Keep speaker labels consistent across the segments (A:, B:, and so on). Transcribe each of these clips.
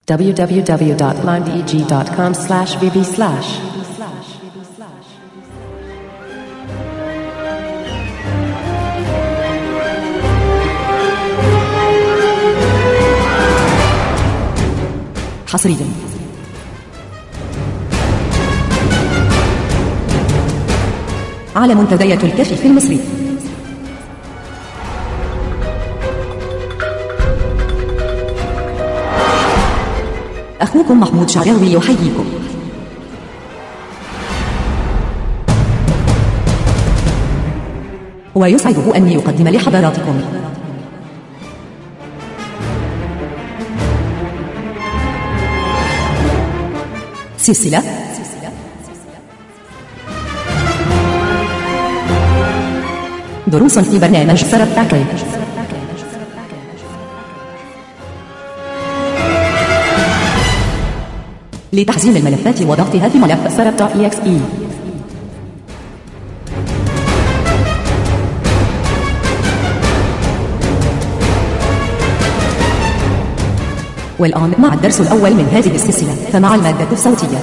A: www.limedeg.com slash vb slash. حصريا على منتدية الكشف المصري أخوكم محمود شعراوي يحييكم ويسعده أن يقدم لحضراتكم سلسلة دروس في برنامج سرب باكيج لتحزين الملفات وضغطها في ملف سرب.exe والآن مع الدرس الأول من هذه السلسلة فمع المادة الصوتية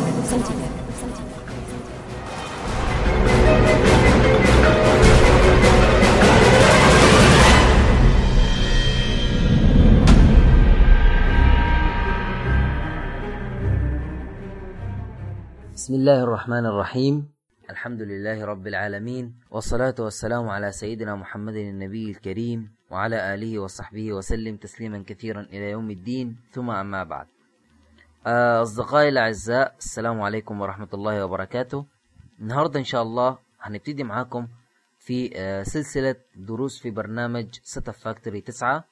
B: بسم الله الرحمن الرحيم الحمد لله رب العالمين والصلاة والسلام على سيدنا محمد النبي الكريم وعلى آله وصحبه وسلم تسليما كثيرا إلى يوم الدين ثم أما بعد آه، أصدقائي الأعزاء السلام عليكم ورحمة الله وبركاته النهاردة إن شاء الله هنبتدي معاكم في آه، سلسلة دروس في برنامج سيت اب فاكتوري 9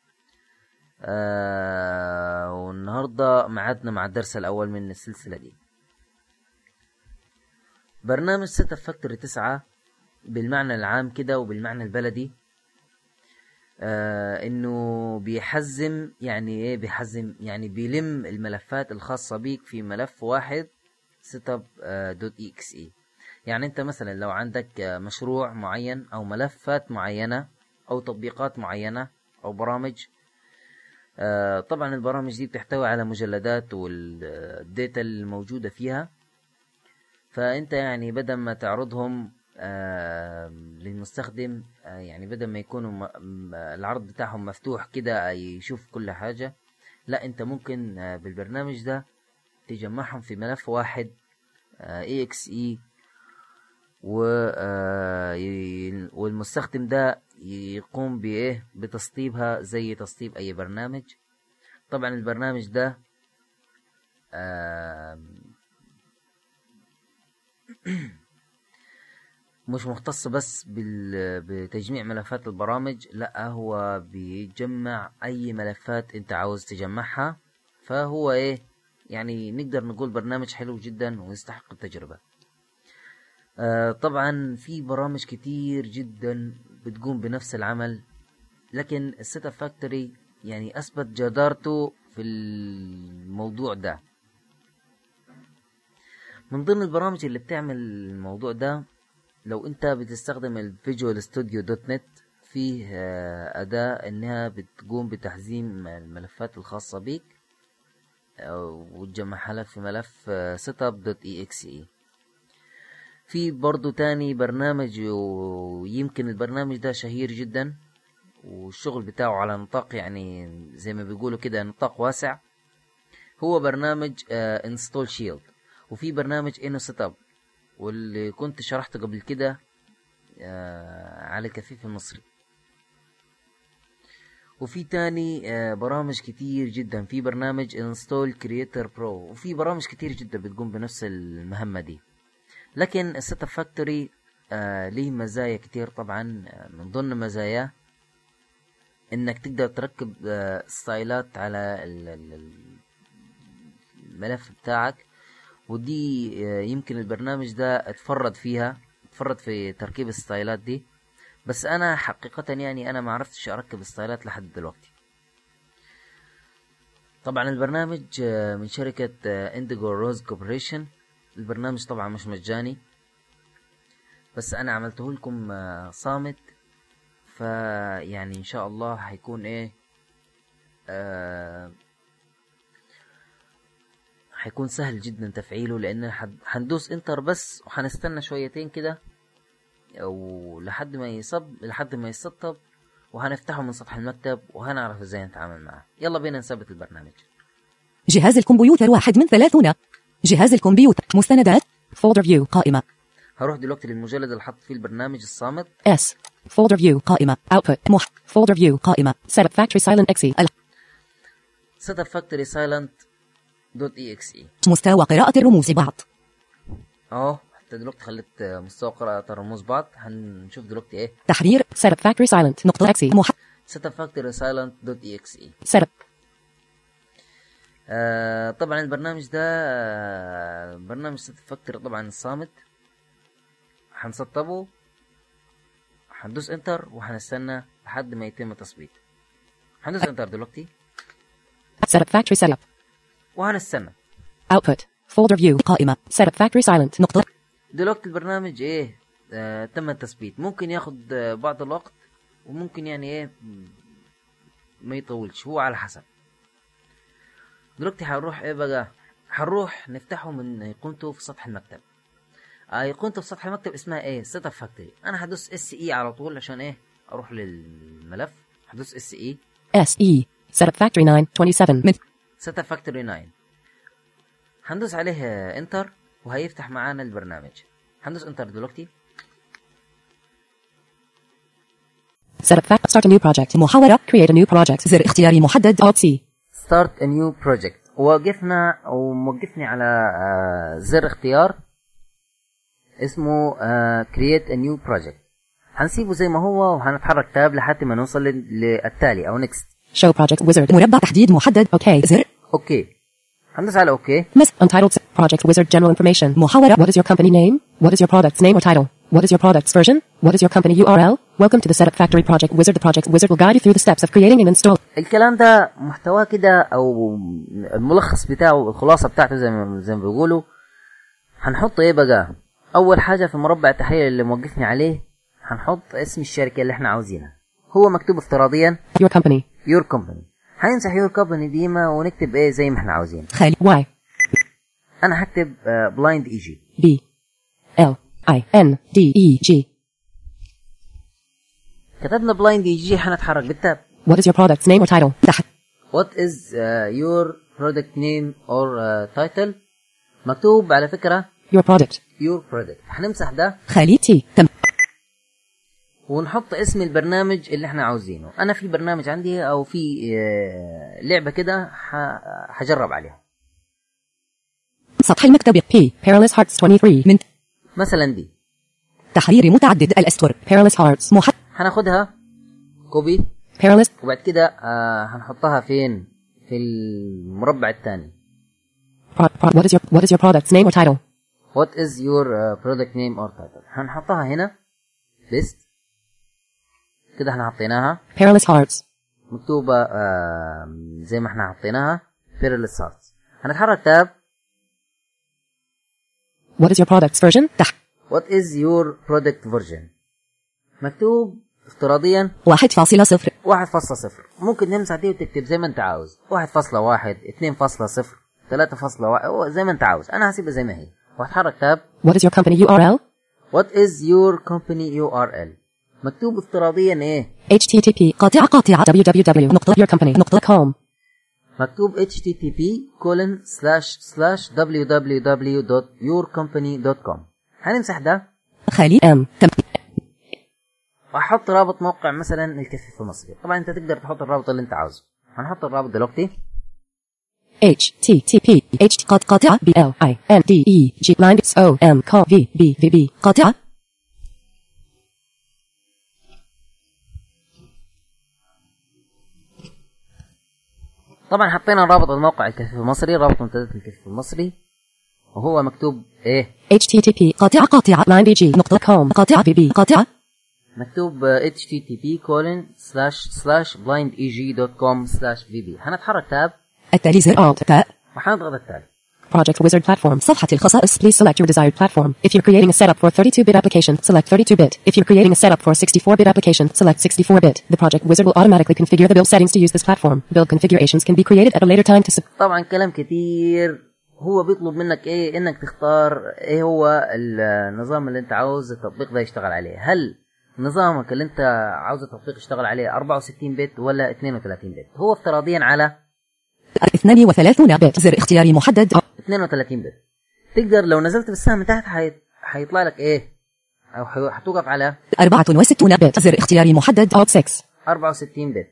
B: آه، والنهاردة معادنا مع الدرس الأول من السلسلة دي برنامج سيت اب فاكتوري 9 بالمعنى العام كده وبالمعنى البلدي آه انه بيحزم يعني ايه بيحزم يعني بيلم الملفات الخاصة بيك في ملف واحد سيت اب دوت اي اكس اي يعني انت مثلا لو عندك آه، مشروع معين او ملفات معينة او تطبيقات معينة او برامج آه طبعا البرامج دي بتحتوي على مجلدات والداتا الموجودة فيها فانت يعني بدل ما تعرضهم آه للمستخدم آه يعني بدل ما يكونوا م- م- العرض بتاعهم مفتوح كده يشوف كل حاجة لا انت ممكن آه بالبرنامج ده تجمعهم في ملف واحد آه exe و آه ي- والمستخدم ده يقوم بايه بتسطيبها زي تسطيب اي برنامج طبعا البرنامج ده آه مش مختص بس بال... بتجميع ملفات البرامج لا هو بيجمع اي ملفات انت عاوز تجمعها فهو ايه يعني نقدر نقول برنامج حلو جدا ويستحق التجربة آه طبعا في برامج كتير جدا بتقوم بنفس العمل لكن السيت اب فاكتوري يعني اثبت جدارته في الموضوع ده من ضمن البرامج اللي بتعمل الموضوع ده لو انت بتستخدم الفيجوال ستوديو دوت نت فيه آه، أداة إنها بتقوم بتحزيم الملفات الخاصة بيك آه، وتجمعها لك في ملف setup دوت exe في برضو تاني برنامج ويمكن البرنامج ده شهير جدا والشغل بتاعه على نطاق يعني زي ما بيقولوا كده نطاق واسع هو برنامج انستول شيلد وفي برنامج انو سيت اب واللي كنت شرحته قبل كده آه، على كفيف المصري وفي تاني آه، برامج كتير جدا في برنامج انستول كرييتر برو وفي برامج كتير جدا بتقوم بنفس المهمة دي لكن السيت اب فاكتوري آه ليه مزايا كتير طبعا آه، من ضمن مزاياه انك تقدر تركب آه ستايلات على ال- ال- ال- الملف بتاعك ودي آه، يمكن البرنامج ده اتفرد فيها اتفرد في تركيب الستايلات دي بس انا حقيقة يعني انا ما عرفتش اركب ستايلات لحد دلوقتي طبعا البرنامج آه، من شركة انديجو روز كوبريشن البرنامج طبعا مش مجاني بس انا عملته لكم آه، صامت فيعني ان شاء الله هيكون ايه آه حيكون سهل جدا تفعيله لان حد- حندوس انتر بس وحنستنى شويتين كده او لحد ما يصب لحد ما يسطب وهنفتحه من سطح المكتب وهنعرف ازاي نتعامل معه يلا بينا نثبت البرنامج
A: جهاز الكمبيوتر واحد من ثلاثون جهاز الكمبيوتر مستندات folder view قائمة
B: هروح دلوقتي للمجلد اللي حط فيه البرنامج الصامت
A: S folder view قائمة output مح folder view قائمة setup factory silent exe ال-
B: setup factory silent دوت اي اكس اي
A: مستوى قراءة الرموز بعض
B: اهو حتى دلوقتي خليت آه، مستوى قراءة الرموز بعض هنشوف دلوقتي ايه
A: تحرير setup factory silent نقطة exe مح
B: setup factory silent دوت اي اكس اي
A: setup
B: آه طبعا البرنامج ده آه برنامج setup factory طبعا الصامت هنسطبه هندوس انتر وهنستنى لحد ما يتم التثبيت هندوس انتر دلوقتي
A: setup factory setup
B: وهنستنى
A: output folder view قائمة setup factory silent نقطة
B: دلوقتي البرنامج ايه آه تم التثبيت ممكن ياخد آه بعض الوقت وممكن يعني ايه م- ما يطولش هو على حسب دلوقتي هنروح ايه بقى هنروح نفتحه من ايقونته في سطح المكتب آه، ايقونته في سطح المكتب اسمها ايه سيت اب فاكتوري انا هدوس اس اي على طول عشان ايه اروح للملف هدوس اس اي
A: SE setup factory 927 من
B: سيت اب فاكتوري 9 هندوس عليه انتر وهيفتح معانا البرنامج هندوس انتر دلوقتي
A: setup fact start a new project محاورة create a new project زر اختياري محدد Alt C
B: ستارت ا نيو بروجكت وقفنا وموقفني على آه، زر اختيار اسمه كرييت ا نيو بروجكت هنسيبه زي ما هو وهنتحرك تاب لحد ما نوصل لل- للتالي او نكست
A: show project wizard مربع تحديد محدد OK زر
B: اوكي هندوس على اوكي
A: Miss Untitled se- Project Wizard General Information محاورة What is your company name? What is your product's name or title? What is your product's version? What is your company URL? Welcome to the Setup Factory Project Wizard. The Project Wizard will guide you through the steps of creating and install.
B: الكلام ده محتواه كده او الملخص بتاعه الخلاصه بتاعته زي ما زي ما بيقولوا هنحط ايه بقى اول حاجه في مربع التحليل اللي موقفني عليه هنحط اسم الشركه اللي احنا عاوزينها هو مكتوب افتراضيا
A: Your company.
B: يور كومباني هنمسح يور كومباني ديما ونكتب ايه زي ما احنا عاوزين
A: خالي Y
B: انا هكتب بلايند اي جي
A: B L I N D E G.
B: كتبنا بلايند اي جي هنتحرك بالتاب
A: What is your product's name or title? تحت
B: What is uh, your product name or uh, title مكتوب على فكرة
A: your product.
B: your product هنمسح ده
A: خالي T تم
B: ونحط اسم البرنامج اللي احنا عاوزينه انا في برنامج عندي او في آه، لعبة كده ح- هجرب عليها
A: سطح المكتب P Perilous Hearts 23 من
B: مثلا دي
A: تحرير متعدد الأسطر Perilous Hearts محدد
B: هناخدها كوبي
A: Perilous
B: وبعد كده آه هنحطها فين في المربع الثاني
A: pro, pro, What is your What is your product's name or title?
B: What is your uh, product name or title هنحطها هنا list كده احنا حطيناها
A: Perilous Hearts
B: مكتوبة آه زي ما احنا حطيناها Peerless Hearts هنتحرك تاب
A: What is your product's version? تحت
B: What is your product version مكتوب افتراضيا
A: 1.0
B: 1.0 ممكن نمسح دي وتكتب زي ما انت عاوز 1.1 2.0 3.1 زي ما انت عاوز انا هسيبها زي ما هي وهتحرك تاب
A: What is your company URL?
B: What is your company URL مكتوب افتراضيا ايه
A: http قاطعة قاطعة www.yourcompany.com
B: مكتوب http colon slash slash www.yourcompany.com هنمسح ده
A: خالي M تم
B: وهحط رابط موقع مثلا الكفيف المصري طبعا انت تقدر تحط الرابط اللي انت عاوزه هنحط الرابط دلوقتي
A: http h قط قاطعة b l i n d e g blind o m c v b v b قاطعة
B: طبعا حطينا رابط الموقع الكفيف المصري رابط منتدى الكفيف المصري وهو مكتوب ايه
A: http قاطعة قاطعة line bg نقطة com قاطعة v b قاطعة
B: مكتوب آه، http colon slash slash blindeg.com slash vb هنتحرك تاب
A: التالي زر alt تاء
B: وحنضغط التالي
A: Project Wizard Platform صفحة الخصائص Please select your desired platform. If you're creating a setup for 32-bit application, select 32-bit. If you're creating a setup for 64-bit application, select 64-bit. The Project Wizard will automatically configure the build settings to use this platform. Build configurations can be created at a later time to sub-
B: طبعا كلام كتير هو بيطلب منك ايه انك تختار ايه هو النظام اللي انت عاوز التطبيق ده يشتغل عليه هل نظامك اللي انت عاوز التطبيق يشتغل عليه 64 بت ولا 32 بت هو افتراضيا على
A: 32 بت زر اختياري محدد
B: 32 بت تقدر لو نزلت بالسهم من تحت حي... حيطلع لك ايه او حي- حتوقف على
A: 64 بت زر اختياري محدد Alt 6
B: 64 بت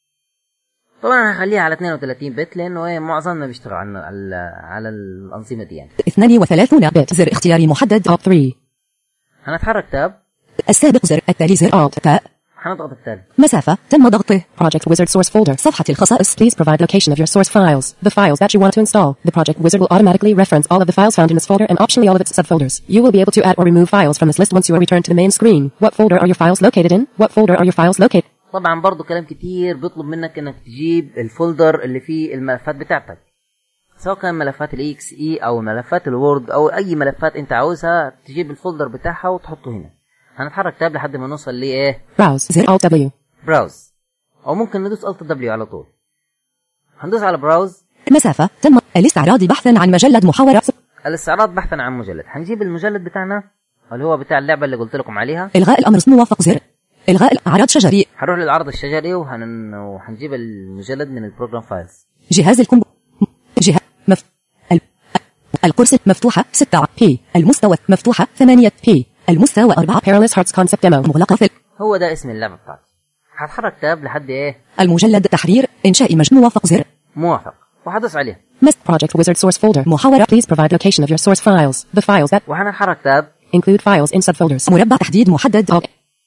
B: طبعا هخليها على 32 بت لانه ايه معظمنا بيشتغل على على, على الانظمه دي يعني
A: 32 بت زر اختياري محدد Alt 3
B: هنتحرك تاب
A: السابق زر التالي زر Alt تاء
B: هنضغط التالي
A: مسافة تم ضغطه Project Wizard Source Folder صفحة الخصائص Please provide location of your source files the files that you want to install the Project Wizard will automatically reference all of the files found in this folder and optionally all of its subfolders you will be able to add or remove files from this list once you are returned to the main screen what folder are your files located in what folder are your files located
B: طبعا برضو كلام كتير بيطلب منك انك تجيب الفولدر اللي فيه الملفات بتاعتك سواء كان ملفات الاي اكس اي او ملفات الوورد او اي ملفات انت عاوزها تجيب الفولدر بتاعها وتحطه هنا هنتحرك تاب لحد ما نوصل لايه
A: browse زر Alt W
B: براوز او ممكن ندوس الت دبليو على طول هندوس على براوز
A: مسافة تم الاستعراض بحثا عن مجلد محاورة
B: الاستعراض بحثا عن مجلد هنجيب المجلد بتاعنا اللي هو بتاع اللعبه اللي قلت لكم عليها
A: إلغاء الأمر موافق زر إلغاء الأعراض شجري
B: هنروح للعرض الشجري وهن... وهنجيب المجلد من البروجرام فايلز
A: جهاز الكم جهاز مف... ال... القرص مفتوحة 6 بي المستوى مفتوحة 8 بي المستوى 4 Perilous Hearts Concept Demo مغلقة في
B: هو ده اسم اللعبه بتاعتي هتحرك تاب لحد ايه
A: المجلد تحرير إنشاء مجموعة موافق زر
B: موافق وهدوس عليه
A: Mist Project Wizard Source Folder محاورة Please provide location of your source files the files that
B: وهنتحرك تاب
A: include files in subfolders مربع تحديد محدد Alt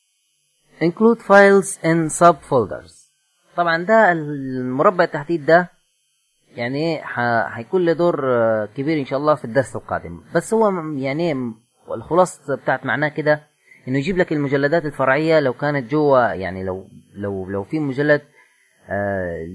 B: include files in subfolders طبعا ده المربع التحديد ده يعني ايه ح- هيكون له دور آه، كبير ان شاء الله في الدرس القادم بس هو م- يعني ايه الخلاصة بتاعت معناه كده انه يجيب لك المجلدات الفرعية لو كانت جوا يعني لو لو لو في مجلد آه،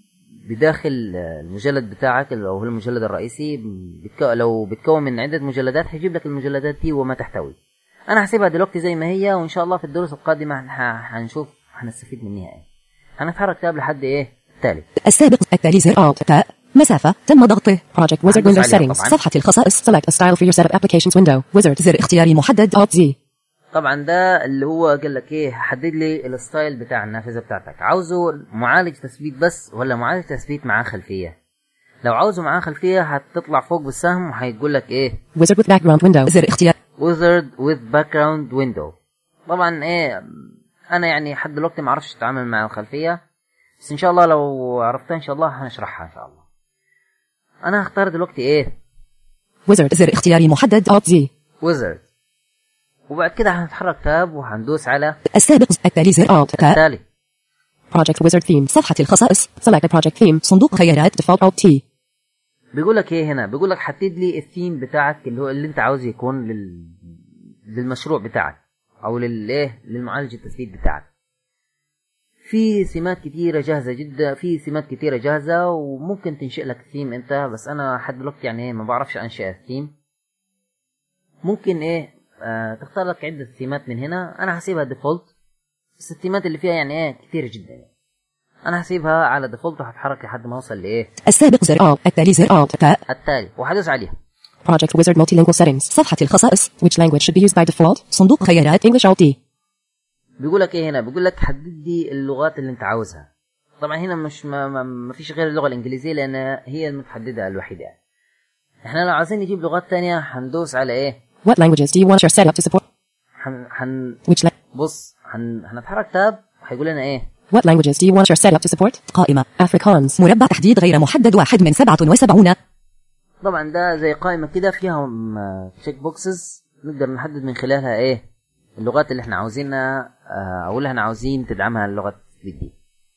B: بداخل آه، المجلد بتاعك اللي هو المجلد الرئيسي بتكو لو بتكون من عدة مجلدات هيجيب لك المجلدات دي وما تحتوي انا هسيبها دلوقتي زي ما هي وان شاء الله في الدروس القادمة هن- هنشوف هنستفيد منها ايه هنتحرك تاب لحد ايه التالي
A: السابق التالي زر Alt تاء مسافة تم ضغطه Project Wizard
B: هندوس
A: Windows
B: عليها
A: Settings
B: طبعاً.
A: صفحة الخصائص Select a style for your setup applications window Wizard زر اختياري محدد Alt Z
B: طبعا ده اللي هو قال لك ايه حدد لي الستايل بتاع النافذه بتاعتك عاوزه معالج تثبيت بس ولا معالج تثبيت معاه خلفيه لو عاوزه معاه خلفيه هتطلع فوق بالسهم وهيقول لك ايه
A: Wizard with background window زر اختيار
B: wizard with background window طبعا ايه انا يعني لحد دلوقتي ما اعرفش اتعامل مع الخلفيه بس ان شاء الله لو عرفتها ان شاء الله هنشرحها ان شاء الله انا هختار دلوقتي ايه
A: Wizard زر اختياري محدد Alt Z
B: wizard وبعد كده هنتحرك تاب وهندوس على
A: السابق التالي زر Alt تاء
B: التالي
A: Project Wizard Theme صفحة الخصائص Select a project theme صندوق خيارات Default Alt T
B: بيقول لك ايه هنا بيقول لك حدد لي الثيم بتاعك اللي هو اللي انت عاوز يكون لل... للمشروع بتاعك او للايه للمعالج التثبيت بتاعك في سمات كتيرة جاهزة جدا في سمات كتيرة جاهزة وممكن تنشئ لك ثيم انت بس انا لحد دلوقتي يعني ايه ما بعرفش انشئ الثيم ممكن ايه آه تختار لك عدة ثيمات من هنا انا هسيبها ديفولت بس الثيمات اللي فيها يعني ايه كتيرة جدا يعني. انا هسيبها على ديفولت وهتحرك لحد ما اوصل لايه
A: السابق زر Alt التالي زر Alt تاء
B: التالي وهدوس عليها
A: Project Wizard Multilingual Settings صفحة الخصائص Which language should be used by default صندوق خيارات English Alt D
B: بيقول لك ايه هنا بيقول لك حدد لي اللغات اللي انت عاوزها طبعا هنا مش ما, ما, ما فيش غير اللغه الانجليزيه لان هي المتحدده الوحيده يعني. احنا لو عايزين نجيب لغات تانية هندوس على ايه
A: What languages do you want your setup to support
B: هن, هن
A: Which la-
B: بص هن هنتحرك تاب هيقول لنا ايه
A: What languages do you want your setup to support قائمة Afrikaans مربع تحديد غير محدد واحد من 77
B: طبعا ده زي قائمه كده فيها تشيك بوكسز نقدر نحدد من خلالها ايه اللغات اللي احنا عاوزينها آه، او اللي احنا عاوزين تدعمها اللغه دي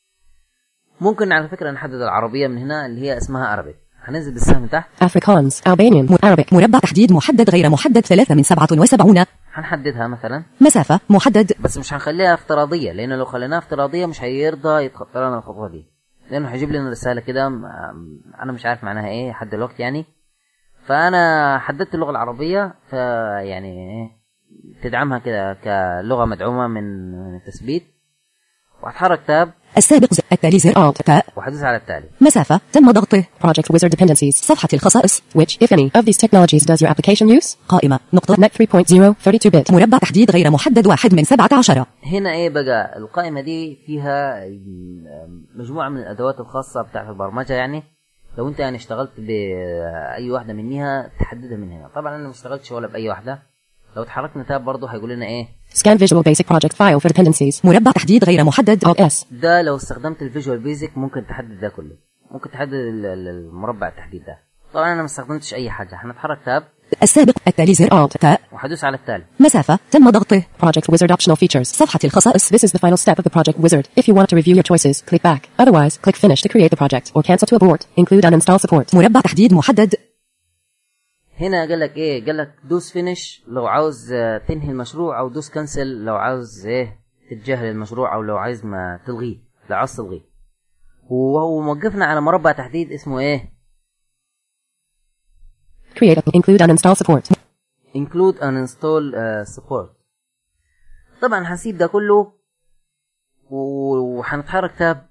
B: ممكن على فكره نحدد العربيه من هنا اللي هي اسمها عربي هننزل بالسهم تحت
A: Afrikaans Albanian م- Arabic مربع تحديد محدد غير محدد 3 من 77
B: هنحددها مثلا
A: مسافة محدد
B: بس مش هنخليها افتراضيه لانه لو خليناها افتراضيه مش هيرضى يتخطى لنا الخطوه دي لانه هيجيب لنا رساله كده م- انا مش عارف معناها ايه لحد دلوقتي يعني فانا حددت اللغه العربيه فيعني ايه تدعمها كده كلغه مدعومه من من التثبيت وهتحرك تاب
A: السابق زر التالي زر Alt تاء
B: وهدوس على التالي
A: مسافة تم ضغطه Project Wizard Dependencies صفحة الخصائص Which if any of these technologies does your application use قائمة نقطة Net 3.0 32 bit مربع تحديد غير محدد واحد من 17
B: هنا ايه بقى القائمة دي فيها مجموعة من الادوات الخاصة بتاعت البرمجة يعني لو انت يعني اشتغلت باي واحدة منها تحددها من هنا طبعا انا ما اشتغلتش ولا باي واحدة لو اتحركنا تاب برضه هيقول لنا ايه
A: Scan Visual Basic Project File for Dependencies مربع تحديد غير محدد Alt S
B: ده لو استخدمت الفيجوال بيزك ممكن تحدد ده كله ممكن تحدد ال- ال- المربع التحديد ده طبعا انا ما استخدمتش اي حاجه هنتحرك تاب
A: السابق التالي زر Alt تاء
B: وهدوس على التالي
A: مسافة تم ضغطه Project Wizard Optional Features صفحة الخصائص This is the final step of the Project Wizard If you want to review your choices click back Otherwise click finish to create the project or cancel to abort Include and install support مربع تحديد محدد
B: هنا قال لك ايه قال لك دوس فينش لو عاوز آه، تنهي المشروع او دوس كنسل لو عاوز ايه تتجاهل المشروع او لو عايز ما تلغيه لو عاوز تلغيه وهو موقفنا على مربع تحديد اسمه ايه
A: Create Include and install support
B: include and install uh, support طبعا هنسيب ده كله و- وهنتحرك تاب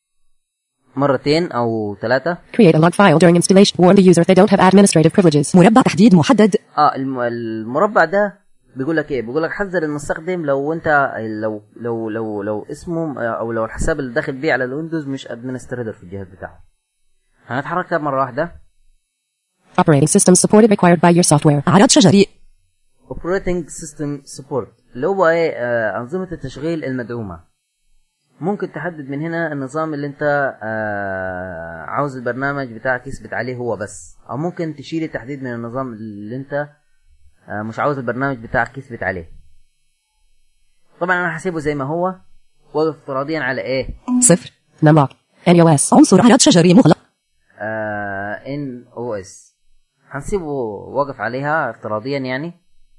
B: مرتين او ثلاثة
A: Create a log file during installation Warn the user if they don't have administrative privileges مربع تحديد محدد
B: اه الم- المربع ده بيقول لك ايه بيقول لك حذر المستخدم لو انت لو لو لو لو اسمه او لو الحساب اللي داخل بيه على الويندوز مش ادمنستريتور في الجهاز بتاعه هنتحرك تاب مره واحده
A: Operating systems supported required by your software
B: عرض شجري operating system support اللي هو ايه آه انظمه التشغيل المدعومه ممكن تحدد من هنا النظام اللي انت آه عاوز البرنامج بتاعك يثبت عليه هو بس او ممكن تشيل التحديد من النظام اللي انت آه مش عاوز البرنامج بتاعك يثبت عليه طبعا انا هسيبه زي ما هو واقف افتراضيا على ايه
A: صفر نمط NOS
C: عنصر عرض شجري مغلق
B: ان او اس هنسيبه واقف عليها افتراضيا يعني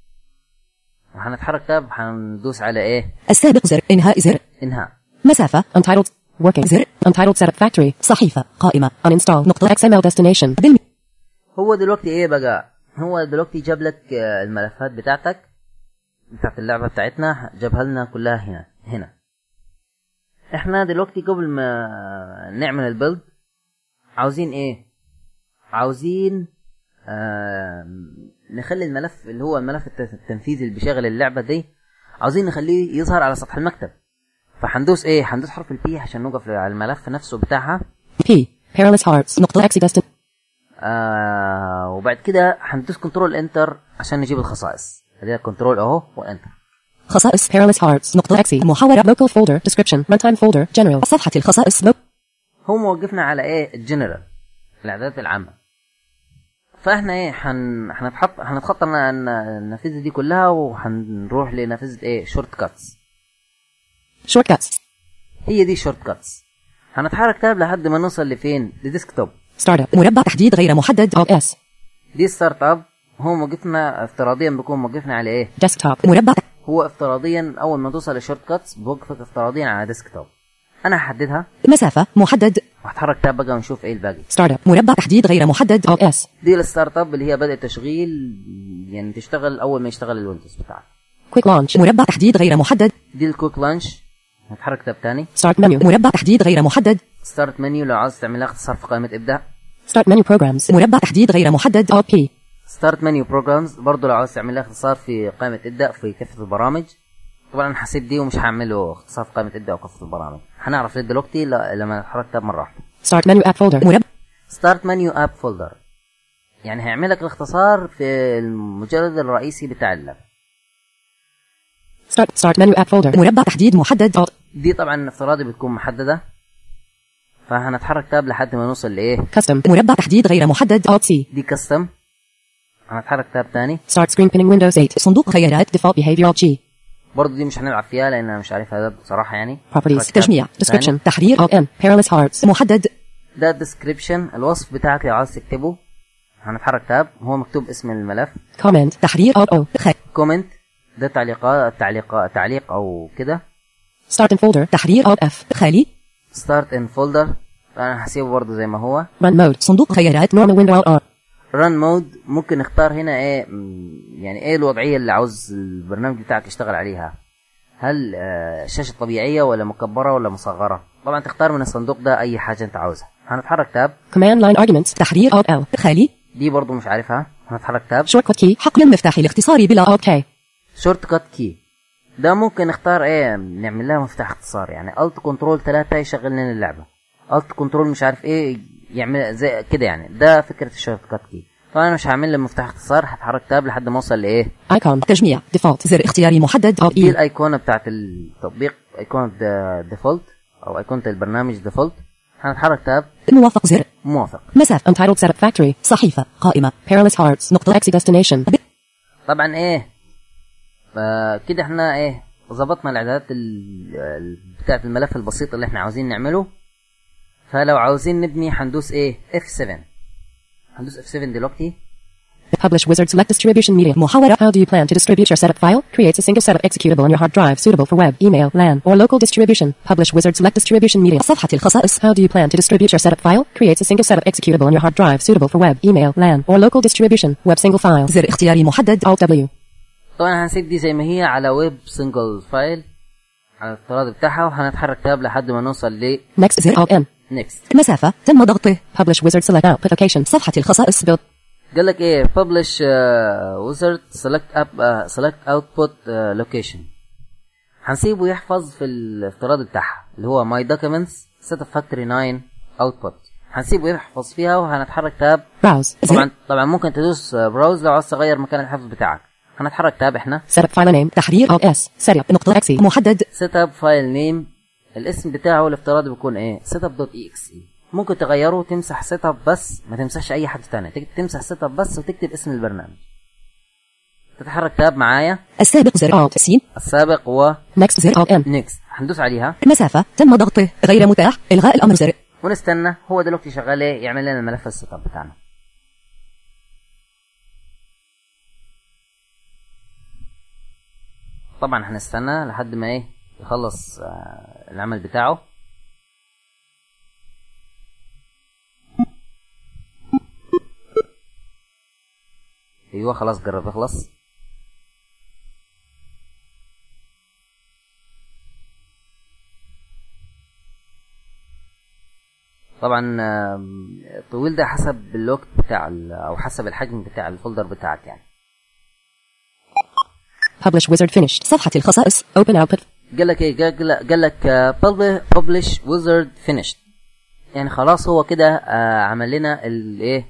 B: وهنتحرك تاب هندوس على ايه
C: السابق زر إنهاء زر
B: انهاء
C: مسافة
A: Untitled Working
C: زر
A: Untitled Setup Factory
C: صحيفة قائمة
A: Uninstall
C: نقطة
A: XML Destination
C: بالم
B: هو دلوقتي ايه بقى هو دلوقتي جاب لك آه، الملفات بتاعتك بتاعت اللعبة بتاعتنا جابها لنا كلها هنا هنا احنا دلوقتي قبل ما نعمل البيلد عاوزين ايه عاوزين آه نخلي الملف اللي هو الملف الت- التنفيذي اللي بيشغل اللعبة دي عاوزين نخليه يظهر على سطح المكتب فهندوس ايه هندوس حرف البي عشان نوقف على الملف نفسه بتاعها
A: P Perilous Hearts
C: نقطة
A: Exi Destin
B: آه وبعد كده هندوس كنترول انتر عشان نجيب الخصائص هذه كنترول اهو وانتر
C: خصائص
A: Perilous Hearts
C: نقطة
A: Exi
C: محاورة
A: Local Folder Description Runtime Folder General
C: صفحة الخصائص
A: Lo-
B: هو موقفنا على ايه الجنرال الاعدادات العامه فاحنا ايه حن... هنتحط هنتخطى الن- الن- النافذه دي كلها وهنروح لنافذه ايه شورت كاتس
A: Shortcuts
B: هي دي شورت كاتس هنتحرك تاب لحد ما نوصل لفين لديسكتوب
A: Startup
C: مربع تحديد غير محدد
A: Alt S
B: دي ستارت اب هو موقفنا افتراضيا بيكون موقفنا على ايه
A: Desktop
C: مربع
B: هو افتراضيا اول ما توصل للشورت كاتس بوقفك افتراضيا على ديسكتوب انا هحددها
C: مسافة محدد
B: وهتحرك تاب بقى ونشوف ايه الباقي
A: Startup
C: مربع تحديد غير محدد
A: Alt S
B: دي الستارت اب اللي هي بدأ تشغيل يعني تشتغل اول ما يشتغل الويندوز بتاعك
A: Quick Launch
C: مربع تحديد غير محدد
B: دي الكويك لانش هتحرك تاب تاني
A: Start Menu
C: مربع تحديد غير محدد
B: ستارت منيو لو عاوز تعمل لها اختصار في قائمة ابدأ
A: Start Menu Programs
C: مربع تحديد غير محدد
A: Alt P
B: ستارت منيو بروجرامز برضه لو عاوز تعمل لها اختصار في قائمة ابدأ في كافة البرامج طبعا انا هسيب دي ومش هعمله اختصار في قائمة ابدأ وكافة البرامج هنعرف ليه دلوقتي ل- لما نتحرك تاب مرة واحدة
A: Start Menu App Folder
C: مربع
B: ستارت منيو اب فولدر يعني هيعمل لك الاختصار في المجرد الرئيسي بتاع اللعبة
A: Start Start Menu App Folder
C: مربع تحديد محدد
A: Alt
B: دي طبعا افتراضي بتكون محددة فهنتحرك تاب لحد ما نوصل لايه
A: Custom
C: مربع تحديد غير محدد
A: Alt C
B: دي كاستم هنتحرك تاب تاني
A: Start Screen Pinning Windows 8
C: صندوق خيارات
A: Default Behavior Alt G
B: برضه دي مش هنلعب فيها لان انا مش عارفها ده بصراحه يعني
A: Properties
B: هنتحرك تاب
C: تجميع
B: تاني.
A: Description
C: تحرير
A: Alt N Perilous Hearts
C: محدد
B: ده الديسكريبشن الوصف بتاعك لو عاوز تكتبه هنتحرك تاب هو مكتوب اسم الملف
A: Comment
C: تحرير
A: Alt O
C: خ...
B: كومنت ده تعليقات تعليق تعليق او كده
A: Start in Folder
C: تحرير
A: Alt F
C: خالي
B: ستارت ان فولدر انا هسيبه برضه زي ما هو
A: Run Mode
C: صندوق خيارات
A: Normal Window Alt R
B: ران مود ممكن نختار هنا ايه م، يعني ايه الوضعيه اللي عاوز البرنامج بتاعك يشتغل عليها هل آه، شاشة طبيعية ولا مكبرة ولا مصغرة طبعا تختار من الصندوق ده أي حاجة أنت عاوزها هنتحرك تاب
A: Command line arguments.
C: تحرير Alt L خالي
B: دي برضو مش عارفها هنتحرك تاب
A: Shortcut key.
C: حقل المفتاح الاختصاري بلا
A: Alt K.
B: شورت كات كي ده ممكن نختار ايه نعمل لها مفتاح اختصار يعني الت كنترول 3 يشغل لنا اللعبه الت كنترول مش عارف ايه يعمل زي كده يعني ده فكره الشورت كات كي طبعا انا مش هعمل له مفتاح اختصار هتحرك تاب لحد ما اوصل لايه
A: Icon.
C: تجميع ديفولت زر اختياري محدد
A: Alt
B: دي
A: E.
B: الايقونه بتاعت التطبيق ايقونه ديفولت او ايقونه البرنامج ديفولت هنتحرك تاب
C: موافق زر
B: موافق
C: مسافة
A: Untitled setup factory.
C: صحيفة قائمة
A: Perilous hearts.
C: نقطة
A: Exit destination.
B: طبعا ايه آه كده احنا ايه ظبطنا الاعدادات ال- ال- بتاعت الملف البسيط اللي احنا عاوزين نعمله فلو عاوزين نبني هندوس ايه F7 هندوس F7 دلوقتي
A: Publish wizard select distribution media.
C: محاورة
A: How do you plan to distribute your setup file? Creates a single setup executable on your hard drive suitable for web, email, LAN, or local distribution. Publish wizard select distribution media.
C: صفحة الخصائص
A: How do you plan to distribute your setup file? Creates a single setup executable on your hard drive suitable for web, email, LAN, or local distribution. Web single file.
C: زر اختياري محدد
A: Alt W.
B: طبعا هنسيب دي زي ما هي على ويب سنجل فايل على الافتراض بتاعها وهنتحرك تاب لحد ما نوصل ل
A: Next زر Alt N.
B: next
C: مسافة تم ضغطه
A: Publish wizard select output location.
C: صفحة الخصائص
A: Build.
B: قال لك ايه publish uh, wizard select up uh, select output uh, location هنسيبه يحفظ في الافتراض بتاعها اللي هو my documents setup factory 9 output هنسيبه يحفظ فيها وهنتحرك تاب
A: Browse.
B: طبعا طبعا ممكن تدوس براوز لو عاوز تغير مكان الحفظ بتاعك هنتحرك تاب احنا
A: Setup file name.
C: تحرير
A: Alt S. Setup.
C: نقطة
A: Exe.
C: محدد
B: سيت اب فايل نيم الاسم بتاعه الافتراضي بيكون ايه سيت اب دوت اي اكس اي ممكن تغيره وتمسح سيت اب بس ما تمسحش اي حاجه ثانيه تكتب تمسح سيت اب بس وتكتب اسم البرنامج تتحرك تاب معايا
C: السابق زر Alt س
B: السابق و
A: Next زر Alt N.
B: نيكست هندوس عليها
C: مسافة تم ضغطه غير متاح إلغاء الأمر زر
B: ونستنى هو دلوقتي شغال ايه يعمل لنا الملف السيت اب بتاعنا طبعا هنستنى لحد ما ايه يخلص آه، العمل بتاعه ايوه خلاص قرب يخلص طبعا آم، الطويل ده حسب الوقت بتاع ال- او حسب الحجم بتاع الفولدر بتاعك يعني
A: Publish wizard finished.
C: صفحة الخصائص
A: Open output.
B: قال لك ايه قال قال لك ببلش ويزرد فينيشد يعني خلاص هو كده آه، عمل لنا الايه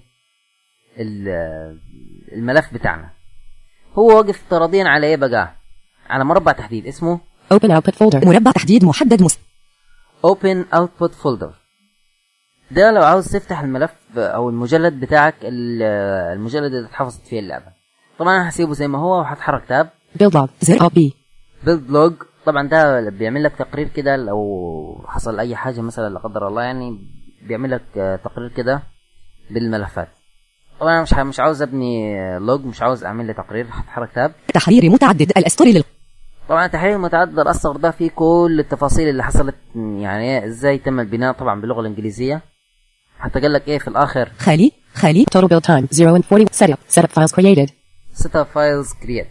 B: الملف بتاعنا هو واقف افتراضيا على ايه بقى على مربع تحديد اسمه
A: Open output folder.
C: مربع تحديد محدد مس
B: open output folder ده لو عاوز تفتح الملف او المجلد بتاعك ال- المجلد اللي اتحفظت فيه اللعبه طبعا انا هسيبه زي ما هو وهتحرك تاب
A: Build log.
C: زر
A: Alt B.
B: بيلد لوج طبعا ده بيعمل لك تقرير كده لو حصل اي حاجه مثلا لا قدر الله يعني بيعمل لك آه، تقرير كده بالملفات طبعا انا مش ع- مش عاوز ابني آه، لوج مش عاوز اعمل لي تقرير هتحرك تاب
C: تحرير متعدد الأسطر لل
B: طبعا التحرير المتعدد الاصغر ده فيه كل التفاصيل اللي حصلت يعني إيه، ازاي تم البناء طبعا باللغه الانجليزيه حتى قال لك ايه في الاخر
C: خالي خالي
A: Total build time. 0 and 40. Setup. Setup files created.
B: set up files create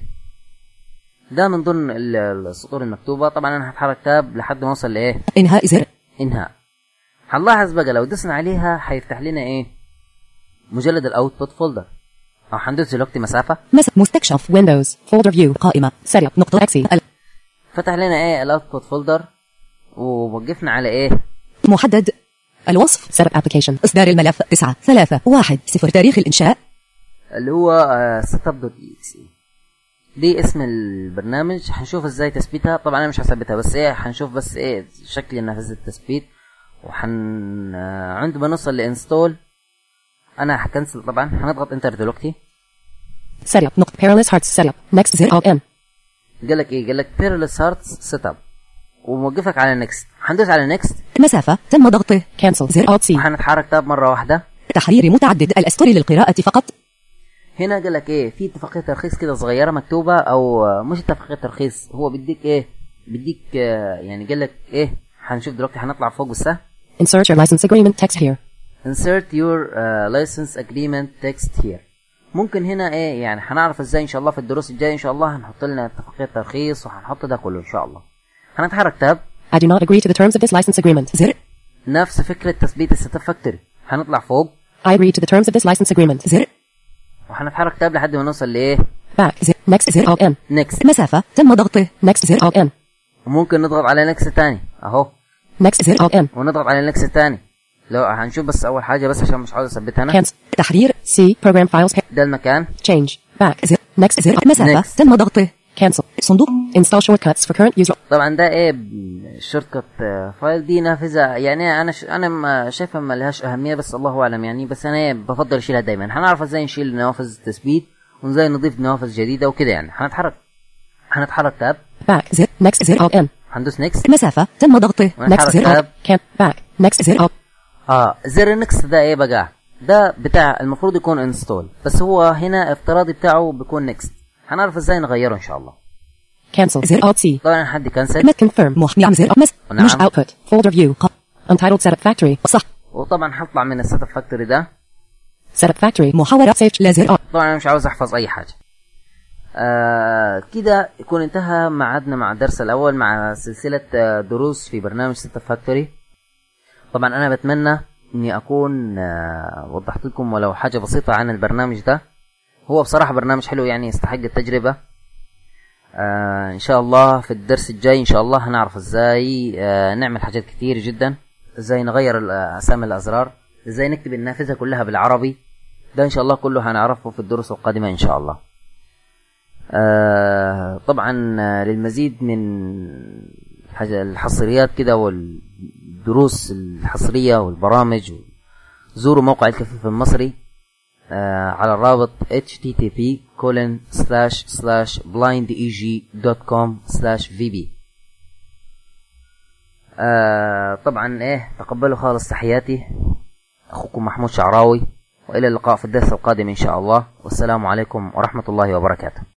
B: ده من ضمن ال- السطور المكتوبه طبعا انا هتحرك تاب لحد ما اوصل لايه
C: إنهاء زر
B: انهاء هنلاحظ بقى لو دسنا عليها هيفتح لنا ايه مجلد الاوتبوت فولدر او هندوس دلوقتي مسافه
C: مس مستكشف
A: Windows. Folder view.
C: قائمة
A: Setup.
C: نقطة
A: Exe.
C: ال-
B: فتح لنا ايه الاوتبوت فولدر ووقفنا على ايه
C: محدد الوصف
A: Setup application.
C: إصدار الملف تسعة ثلاثة واحد صفر تاريخ الإنشاء
B: اللي هو سيت اب دوت اكس دي اسم البرنامج هنشوف ازاي تثبيتها طبعا انا مش هثبتها بس ايه هنشوف بس ايه شكل نافذه التثبيت وحن آه، عند ما نوصل لانستول انا هكنسل طبعا هنضغط انتر دلوقتي
A: Setup. نقطة perilous hearts. Setup. Next زر Alt N.
B: قال لك ايه قال لك بيرلس هارتس سيت اب وموقفك على نيكست هندوس على نيكست
C: مسافة تم ضغطه
A: Cancel. زر Alt C.
B: وهنتحرك تاب مره واحده
C: تحرير متعدد الأسطر للقراءة فقط
B: هنا قال لك ايه في اتفاقيه ترخيص كده صغيره مكتوبه او آه، مش اتفاقيه ترخيص هو بيديك ايه بيديك آه، يعني قال لك ايه هنشوف دلوقتي هنطلع فوق بالسهم
A: Insert your license agreement text here.
B: insert your uh, license agreement text here ممكن هنا ايه يعني هنعرف ازاي ان شاء الله في الدروس الجايه ان شاء الله هنحط لنا اتفاقيه ترخيص وهنحط ده كله ان شاء الله هنتحرك تاب
A: I do not agree to the terms of this license agreement.
C: زر
B: نفس فكرة تثبيت السيت اب فاكتوري هنطلع فوق
A: I agree to the terms of this license agreement.
C: زر
B: وهنتحرك تاب لحد ما نوصل لايه
A: Back.
C: زر
A: Next.
C: زر
A: Alt N.
B: نكست
C: مسافة تم ضغطه
A: Next.
C: زر
A: Alt N.
B: وممكن نضغط على نكست تاني اهو
A: Next.
C: زر
A: Alt N.
B: ونضغط على نكست تاني لو هنشوف بس اول حاجة بس عشان مش عاوز اثبتها انا
A: Cancel.
C: تحرير
A: C. Program files. Pa-
B: ده المكان
A: change. Back.
C: زر
A: Next.
C: زر مسافة
B: Next.
C: تم ضغطه
A: Cancel.
C: صندوق
A: Install shortcuts for current user.
B: طبعا ده ايه الشورت كت فايل دي نافذه يعني انا ش... انا ما شايفها ما لهاش اهميه بس الله اعلم يعني بس انا إيه بفضل اشيلها دايما هنعرف ازاي نشيل نوافذ تثبيت وازاي نضيف نوافذ جديده وكده يعني هنتحرك هنتحرك تاب
A: Back.
C: زر
A: Next. Zero. Alt N.
B: هندوس نكست
C: مسافة تم ضغطه
A: Next.
B: ونتحرك
A: Zero.
B: تاب
A: Alt. Can. Back. Next. Zero. Alt.
B: اه زر نكست ده ايه بقى ده بتاع المفروض يكون انستول بس هو هنا افتراضي بتاعه بيكون نكست هنعرف ازاي نغيره ان شاء الله
A: Cancel.
C: Zero.
A: Alt C.
B: طبعا حد كنسل
A: Commit. Confirm.
C: محمي زر مس
B: نعم.
A: Push output. Folder view.
C: ق-
A: Untitled setup factory.
C: صح
B: وطبعا هطلع من السيت اب فاكتوري ده
A: Setup factory.
C: محاورة سيف لا زر
B: طبعا انا مش عاوز احفظ اي حاجه آه كده يكون انتهى معادنا مع الدرس الاول مع سلسله آه، دروس في برنامج ستة فاكتوري طبعا انا بتمنى اني اكون آه وضحت لكم ولو حاجه بسيطه عن البرنامج ده هو بصراحه برنامج حلو يعني يستحق التجربه آه ان شاء الله في الدرس الجاي ان شاء الله هنعرف ازاي آه نعمل حاجات كتير جدا ازاي نغير ال- اسامي الازرار ازاي نكتب النافذه كلها بالعربي ده ان شاء الله كله هنعرفه في الدروس القادمه ان شاء الله آه طبعا آه، للمزيد من حاجة الحصريات كده والدروس الحصرية والبرامج زوروا موقع الكفيف المصري آه على الرابط http colon slash slash blindeg.com slash vb آه طبعا ايه تقبلوا خالص تحياتي اخوكم محمود شعراوي والى اللقاء في الدرس القادم ان شاء الله والسلام عليكم ورحمه الله وبركاته